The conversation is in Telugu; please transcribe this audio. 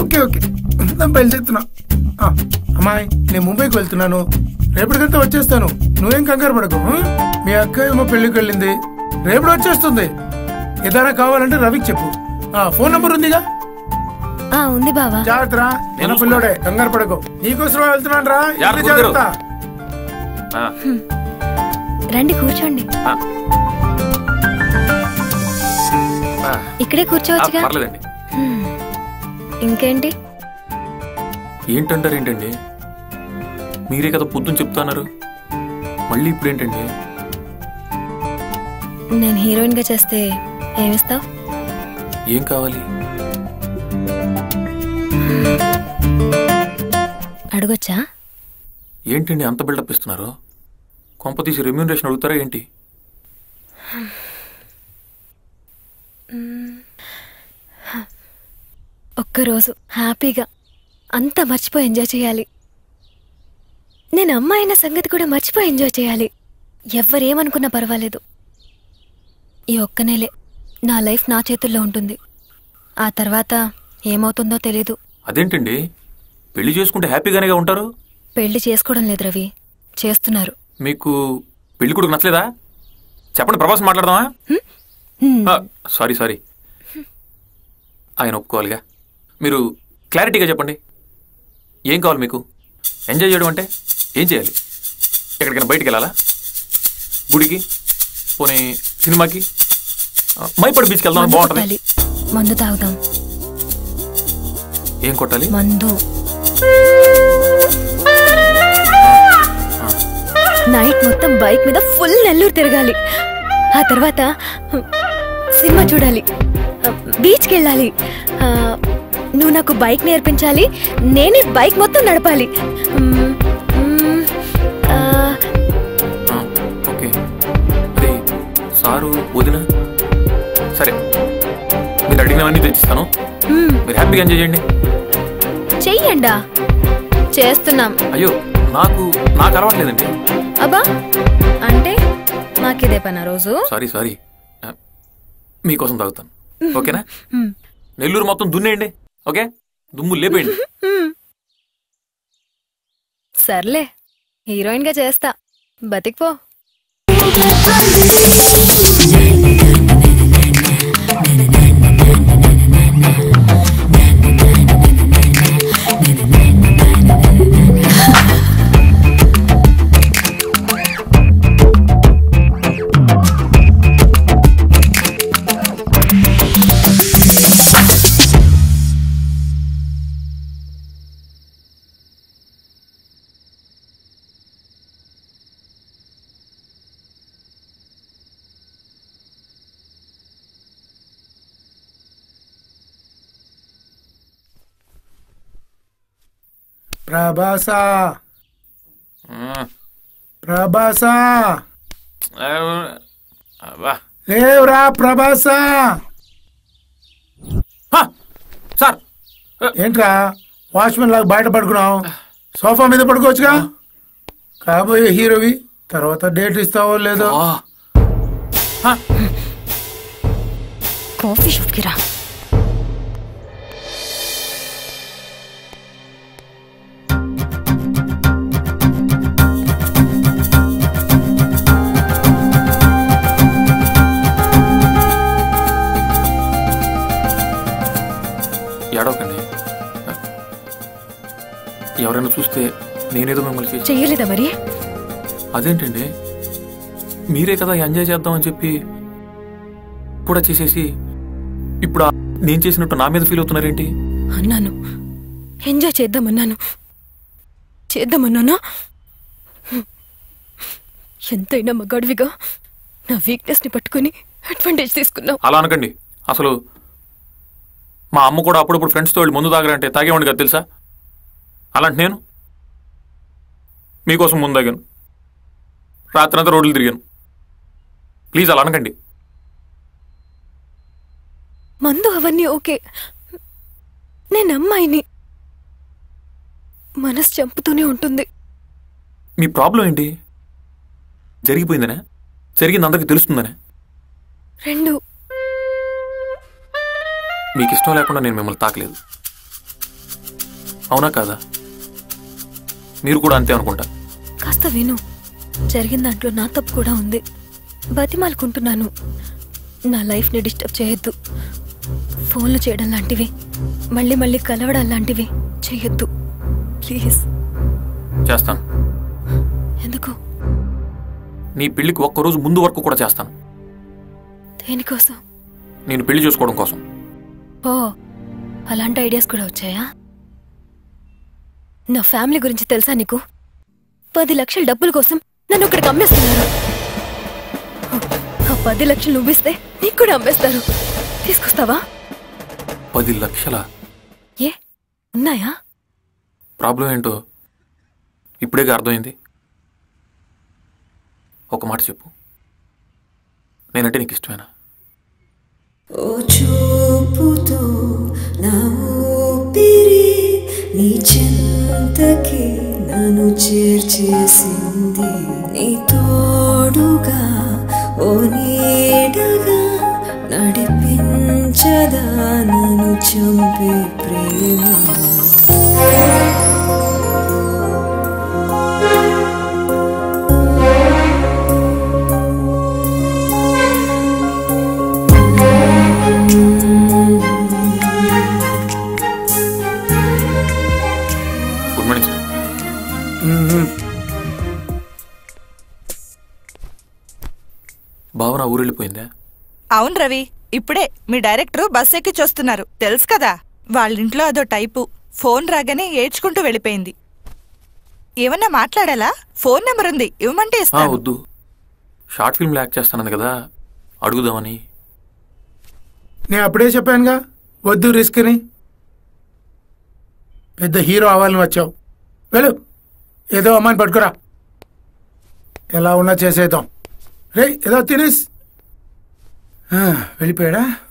ఓకే ఓకే నేను బయలుదేరుతున్నా ఆ, అమ్మాయి నేను ముంబైకి వెళ్తున్నాను రేపటికంతా వచ్చేస్తాను నువ్వేం కంగారు పడకు ఆ? మీ అక్క ఏమో పెళ్లికి వెళ్ళింది రేపటి వచ్చేస్తుంది ఏదైనా కావాలంటే రవికి చెప్పు ఆ ఫోన్ నంబర్ ఉందిగా ఆ ఉంది బావా జాగ్రత్త రా నేను పిల్లోడే కంగారు పడకు నీకోసం వెళ్తున్నాను రా జాగ్రత్త, ఇంటికి జాగ్రత్త ఆ, రండి కూర్చోండి ఆ. ఆ, ఇక్కడే ఆ, కూర్చోవచ్చుగా పర్లేదండి హ్మ్. ఇంకేంటి ఏంటంటారు ఏంటండి మీరే కదా పొద్దున్న చెప్తున్నారు మళ్ళీ ఇప్పుడు ఏంటండి నేను హీరోయిన్ గా చేస్తే ఏమిస్తావు ఏం కావాలి అడగొచ్చా ఏంటండి అంత బిల్డప్ ఇస్తున్నారు కొంప తీసి రెమ్యూనరేషన్ అడుగుతారా ఏంటి ఒక్కరోజు హ్యాపీగా అంతా మర్చిపోయి ఎంజాయ్ చేయాలి నేను అమ్మాయి అయిన సంగతి కూడా మర్చిపోయి ఎంజాయ్ చేయాలి ఎవ్వరేమనుకున్నా పర్వాలేదు ఈ ఒక్క నెలే నా లైఫ్ నా చేతుల్లో ఉంటుంది ఆ తర్వాత ఏమవుతుందో తెలీదు అదేంటండి పెళ్లి చేసుకుంటే హ్యాపీగానేగా ఉంటారు పెళ్లి చేసుకోవడం లేదు రవి చేస్తున్నారు మీకు పెళ్లి కొడుకు నచ్చలేదా చెప్పండి ప్రభాస్ మాట్లాడదామా హ్మ్. ఆ, సారీ సారీ ఆయన ఒప్పుకోవాలిగా మీరు క్లారిటీగా చెప్పండి ఏం కావాలి మీకు ఎంజాయ్ చేయడం అంటే ఏం చేయాలి ఎక్కడికైనా బయటికి వెళ్ళాలా గుడికి పోనీ సినిమాకి ఆ, మైపడి బీచ్కి వెళ్దాం మందు బాగుంటుంది కొట్టాలి మందు తాగుదాం ఏం కొట్టాలి మందు నైట్ మొత్తం బైక్ మీద ఫుల్ నెల్లూరు తిరగాలి ఆ తర్వాత సినిమా చూడాలి బీచ్కి వెళ్ళాలి ఆ, నువ్వు నాకు బైక్ నేర్పించాలి నేనే బైక్ మొత్తం నడపాలి మ్మ్, మ్మ్, ఆ, ఆ, ఓకే అది సారు వదిన సరే మీరు అడిగినవన్నీ తెచ్చిస్తాను మ్మ్, మీరు హ్యాపీగా ఎంజాయ్ చేయండి చెయ్యండా చేస్తున్నాం అయ్యో నాకు నాకు అలవాట్లేదండి అబ్బా అంటే మాకిదే పనా రోజు సారీ సారీ ఆ, మీకోసం తాగుతాను ఓకేనా మ్మ్. నెల్లూరు మొత్తం దున్నేయండి ఓకే దుమ్ము లేపేయండి సర్లే హీరోయిన్ గా చేస్తా బతికిపో ప్రభాసా ఆ, ప్రభాసా ఆ, అబ్బా. లేవురా ప్రభాసా హా, సార్ ఆ, ఏంట్రా వాచ్మెన్ లాగా బయట పడుకున్నావు సోఫా మీద పడుకోవచ్చుగా కాబోయే హీరోవి తర్వాత డేట్ ఇస్తావో లేదో ఆ. హా, కాఫీ షాప్ కి రా ఏడవకండి ఎవరైనా చూస్తే నేనేదో మిమ్మల్ని చేసి చెయ్యలేదా మరి అదేంటండి మీరే కదా ఎంజాయ్ చేద్దామని చెప్పి కూడా చేసేసి ఇప్పుడు ఆ నేను చేసినట్టు నా మీద ఫీల్ అవుతున్నారేంటి అన్నాను ఎంజాయ్ చేద్దామన్నాను చేద్దామన్నానా ఎంతైనా మగాడివిగా నా వీక్నెస్ ని పట్టుకుని అడ్వాంటేజ్ తీసుకున్నావు అలా అనకండి అసలు మా అమ్మ కూడా అప్పుడప్పుడు ఫ్రెండ్స్తో వెళ్ళి ముందు తాగరంటే తాగేవాడి కదా తెలుసా అలాంటి నేను మీకోసం ముందు తాగాను రాత్రంతా రోడ్లు తిరిగాను ప్లీజ్ అలా అనకండి మందు అవన్నీ ఓకే నేను అమ్మాయిని మనసు చంపుతూనే ఉంటుంది మీ ప్రాబ్లం ఏంటి జరిగిపోయిందనే జరిగింది అందరికీ తెలుస్తుందనే రెండు మీకు ఇష్టం లేకుండా నేను మిమ్మల్ని తాకలేదు అవునా కాదా మీరు కూడా అంతే అనుకుంటా కాస్త విను జరిగిన దాంట్లో నా తప్పు కూడా ఉంది బతిమాలుకుంటున్నాను నా లైఫ్ని డిస్టర్బ్ చేయొద్దు ఫోన్లు చేయడం లాంటివి మళ్ళీ మళ్ళీ కలవడం లాంటివి చేయొద్దు ప్లీజ్ చేస్తాను ఎందుకు నీ పెళ్లికి ఒక్కరోజు ముందు వరకు కూడా చేస్తాను దేనికోసం నేను పెళ్లి చేసుకోవడం కోసం ఓ అలాంటి ఐడియాస్ కూడా వచ్చాయా నా ఫ్యామిలీ గురించి తెలుసా నీకు పది లక్షల డబ్బుల కోసం నన్ను ఇక్కడికి అమ్మేస్తున్నారు ఆ పది లక్షలు నువ్విస్తే నీకు కూడా అమ్మేస్తారు తీసుకొస్తావా పది లక్షల ఏ ఉన్నాయా ప్రాబ్లం ఏంటో ఇప్పుడేగా అర్థమైంది ఒక మాట చెప్పు నేనంటే నీకు ఇష్టమేనా ఓ చూపుతో నా ఊపిరి నీ చెంతకి నన్ను చేర్చేసింది నీ తోడుగా ఓ నీడగా నడిపించదా నన్ను చంపే ప్రేమ గుడ్ మార్నింగ్ సార్ భావన ఊరెళ్ళిపోయిందా అవును రవి ఇప్పుడే మీ డైరెక్టర్ బస్ ఎక్కి చూస్తున్నారు తెలుసు కదా వాళ్ళింట్లో అదో టైపు ఫోన్ రాగానే ఏడ్చుకుంటూ వెళ్ళిపోయింది ఏమన్నా మాట్లాడాలా ఫోన్ నెంబర్ ఉంది ఇవ్వమంటే ఆ, ఇస్తాను వద్దు షార్ట్ ఫిల్మ్లో యాక్ట్ చేస్తానంది కదా అడుగుదామని నేను అప్పుడే చెప్పానుగా వద్దు రిస్క్ అని పెద్ద హీరో అవ్వాలని వచ్చావు వెళ్ళు ఏదో అమ్మాయిని పట్టుకురా ఎలా ఉన్నా చేసేద్దాం రే ఏదో తినేస్ ఆ, వెళ్ళిపోయాడా